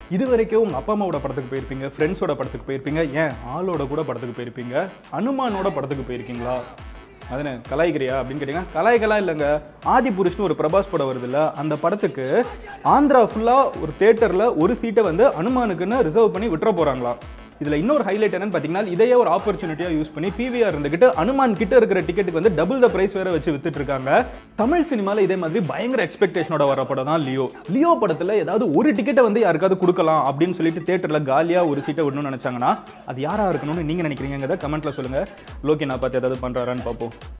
இது வரைக்கும் உங்கள் அப்பா அம்மாவோட படத்துக்கு போயிருப்பீங்க ஃப்ரெண்ட்ஸோட படத்துக்கு போயிருப்பீங்க ஏன் ஆளோட கூட படத்துக்கு போயிருப்பீங்க அனுமானோட படத்துக்கு போயிருக்கீங்களா அதுன்னு கலாய்கிறியா அப்படின்னு கேட்டீங்கன்னா கலாய்கலாம் இல்லைங்க ஆதி புருஷ்னு ஒரு பிரபாஸ் படம் வருதுல்ல அந்த படத்துக்கு ஆந்திரா ஃபுல்லாக ஒரு தேட்டரில் ஒரு சீட்டை வந்து அனுமானுக்குன்னு ரிசர்வ் பண்ணி விட்டுற போகிறாங்களா இதில் இன்னொரு ஹைலைட் என்னன்னு பார்த்தீங்கன்னா இதையே ஒரு ஆப்பர்ச்சுனிட்டியாக யூஸ் பண்ணி பிவிஆர் இருந்துக்கிட்டு அனுமான் கிட்ட இருக்கிற டிக்கெட்டுக்கு வந்து டபுள் த பிரைஸ் வேற வச்சு வித்துட்டு இருக்காங்க தமிழ் சினிமாவில் இதே மாதிரி பயங்கர எக்ஸ்பெக்டேஷனோட வர படம் தான் லியோ லியோ படத்தில் ஏதாவது ஒரு டிக்கெட்டை வந்து யாருக்காவது கொடுக்கலாம் அப்படின்னு சொல்லிட்டு தேட்டரில் காலியாக ஒரு சீட்டை விடணும்னு நினச்சாங்கன்னா அது யாராக இருக்கணும்னு நீங்கள் நினைக்கிறீங்கிறத கமெண்ட்டில் சொல்லுங்கள் லோகி நான் பார்த்து ஏதாவது பண்ணுறாரான்னு பார்ப்போம்